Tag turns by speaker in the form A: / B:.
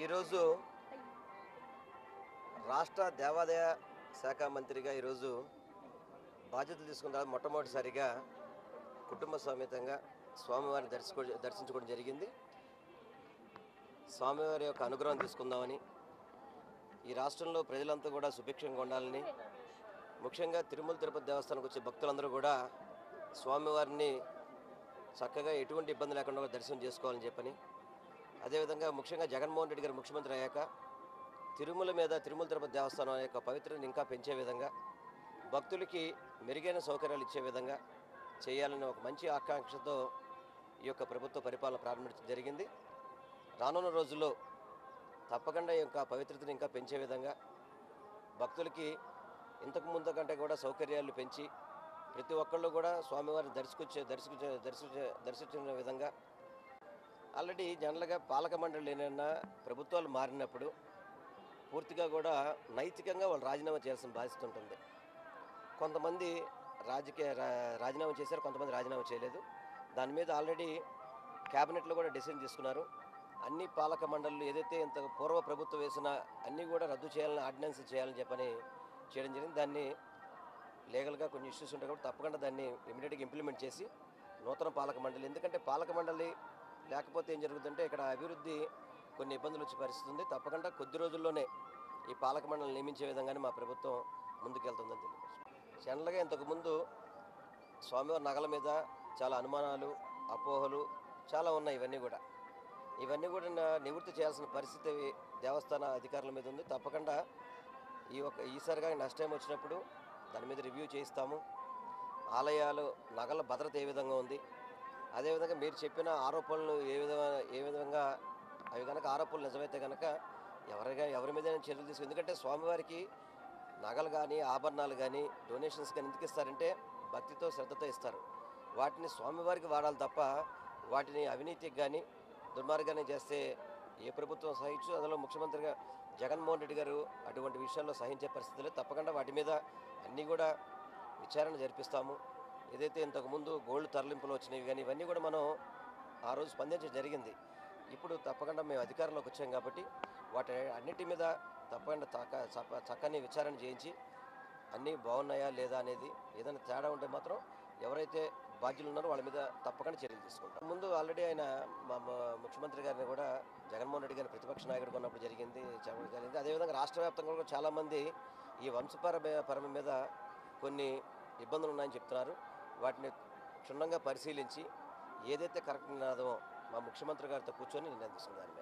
A: ఈరోజు రాష్ట్ర దేవాదాయ శాఖ మంత్రిగా ఈరోజు బాధ్యతలు తీసుకున్న తర్వాత మొట్టమొదటిసారిగా కుటుంబ సమేతంగా స్వామివారిని దర్శించుకో దర్శించుకోవడం జరిగింది స్వామివారి యొక్క అనుగ్రహం తీసుకుందామని ఈ రాష్ట్రంలో ప్రజలంతా కూడా సుభిక్షంగా ఉండాలని ముఖ్యంగా తిరుమల తిరుపతి దేవస్థానానికి వచ్చే భక్తులందరూ కూడా స్వామివారిని చక్కగా ఎటువంటి ఇబ్బంది లేకుండా దర్శనం చేసుకోవాలని చెప్పని అదేవిధంగా ముఖ్యంగా జగన్మోహన్ రెడ్డి గారు ముఖ్యమంత్రి అయ్యాక తిరుమల మీద తిరుమల తిరుపతి దేవస్థానం యొక్క పవిత్రతను ఇంకా పెంచే విధంగా భక్తులకి మెరుగైన సౌకర్యాలు ఇచ్చే విధంగా చేయాలనే ఒక మంచి ఆకాంక్షతో ఈ యొక్క ప్రభుత్వ పరిపాలన ప్రారంభించడం జరిగింది రానున్న రోజుల్లో తప్పకుండా ఈ యొక్క పవిత్రతను ఇంకా పెంచే విధంగా భక్తులకి ఇంతకు ముందు కంటే కూడా సౌకర్యాలు పెంచి ప్రతి ఒక్కళ్ళు కూడా స్వామివారిని దర్శించే దర్శించే దర్శించే దర్శించిన విధంగా ఆల్రెడీ జనరల్గా పాలక మండలి ఏదైనా ప్రభుత్వాలు మారినప్పుడు పూర్తిగా కూడా నైతికంగా వాళ్ళు రాజీనామా చేయాల్సిన బాధ్యత ఉంటుంది కొంతమంది రాజకీయ రా- రాజీనామా చేశారు కొంతమంది రాజీనామా చేయలేదు దాని మీద ఆల్రెడీ క్యాబినెట్లో కూడా డెసిషన్ తీసుకున్నారు అన్ని పాలక మండళ్ళు ఏదైతే ఇంత పూర్వ ప్రభుత్వం వేసిన అన్నీ కూడా రద్దు చేయాలని ఆర్డినెన్స్ చేయాలని చెప్పని చేయడం జరిగింది దాన్ని లీగల్గా కొన్ని ఇష్యూస్ ఉంటాయి కాబట్టి తప్పకుండా దాన్ని ఇమీడియట్గా ఇంప్లిమెంట్ చేసి నూతన పాలక మండలి ఎందుకంటే పాలక మండలి లేకపోతే ఏం జరుగుతుందంటే ఇక్కడ అభివృద్ధి కొన్ని ఇబ్బందులు వచ్చే పరిస్థితి ఉంది తప్పకుండా కొద్ది రోజుల్లోనే ఈ పాలక మండలి నియమించే విధంగానే మా ప్రభుత్వం ముందుకెళ్తుందని తెలియదు జనరల్గా ఇంతకుముందు స్వామివారి నగల మీద చాలా అనుమానాలు అపోహలు చాలా ఉన్నాయి ఇవన్నీ కూడా ఇవన్నీ కూడా నా- నివృత్తి చేయాల్సిన పరిస్థితి దేవస్థాన అధికారుల మీద ఉంది తప్పకుండా ఈ ఒక ఈసారి కానీ నెక్స్ట్ టైం వచ్చినప్పుడు దాని మీద రివ్యూ చేయిస్తాము ఆలయాలు నగల భద్రత ఏ విధంగా ఉంది అదేవిధంగా మీరు చెప్పిన ఆరోపణలు ఏ విధంగా ఏ విధంగా అవి కనుక ఆరోపణలు నిజమైతే కనుక ఎవరిగా ఎవరి మీద చర్యలు తీసుకు ఎందుకంటే స్వామివారికి నగలు కానీ ఆభరణాలు కానీ డొనేషన్స్ కానీ ఎందుకు ఇస్తారంటే భక్తితో శ్రద్ధతో ఇస్తారు వాటిని స్వామివారికి వాడాలి తప్ప వాటిని అవినీతికి కానీ దుర్మార్గాన్ని చేస్తే ఏ ప్రభుత్వం సహించు అందులో ముఖ్యమంత్రిగా జగన్మోహన్ రెడ్డి గారు అటువంటి విషయాల్లో సహించే పరిస్థితులు తప్పకుండా వాటి మీద అన్నీ కూడా విచారణ జరిపిస్తాము ఏదైతే ఇంతకుముందు గోల్డ్ తరలింపులు వచ్చినవి కానీ ఇవన్నీ కూడా మనం ఆ రోజు స్పందించడం జరిగింది ఇప్పుడు తప్పకుండా మేము అధికారంలోకి వచ్చాం కాబట్టి వాటి అన్నిటి మీద తప్పకుండా చక్క చక్క- చక్కని విచారణ చేయించి అన్నీ బాగున్నాయా లేదా అనేది ఏదైనా తేడా ఉంటే మాత్రం ఎవరైతే బాధ్యులు ఉన్నారో వాళ్ళ మీద తప్పకుండా చర్యలు తీసుకుంటాం ముందు ఆల్రెడీ ఆయన మా మా ముఖ్యమంత్రి గారిని కూడా జగన్మోహన్ రెడ్డి గారిని ప్రతిపక్ష నాయకుడు ఉన్నప్పుడు జరిగింది చెప్పడం జరిగింది అదేవిధంగా రాష్ట్ర వ్యాప్తంగా కూడా చాలామంది ఈ వంశపర పరమ మీద కొన్ని ఇబ్బందులు ఉన్నాయని చెప్తున్నారు వాటిని క్షుణ్ణంగా పరిశీలించి ఏదైతే కరెక్ట్ నినాదమో మా ముఖ్యమంత్రి గారితో కూర్చొని నిర్ణయం తీసుకున్నారు